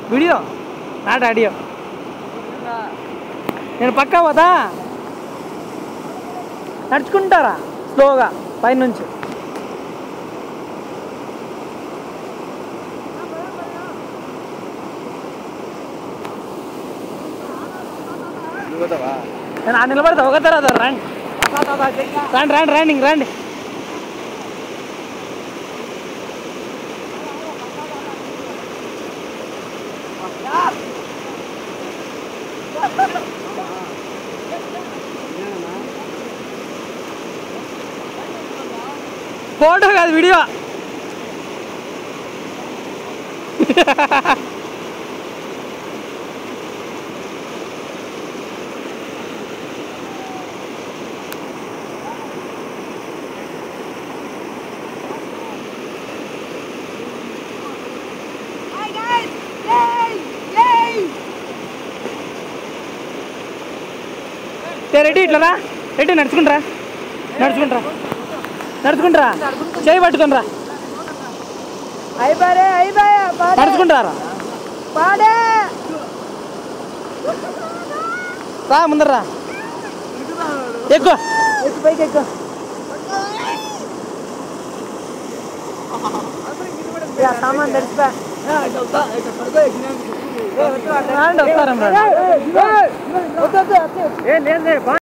Video not audio నేను పక్కా పోతా నడుచుకుంటారా స్లోగా పైనుంచి నేను ఆ నిలబడతా ఒక తర్వాత రండి రండి రండి రండి ఇంక రండి ఫోటో కాదు video Hi guys! Yay! Yay! ఏ రెడ్డి ఇట్లా రా రెడ్డి నడుచుకుంటారా నడుచుకుంటారా నడుచుకుంటారా చేయి పట్టుకుని రా అయిపోయా అయిపోయా పాడే నడుచుకుంటారా పాడే రా ముందర రా ఎక్కువ ఎక్కు పైకి ఎక్కు ఇలా సామాన్ తడిసిపా రండి వస్తారా వద్దు వద్దు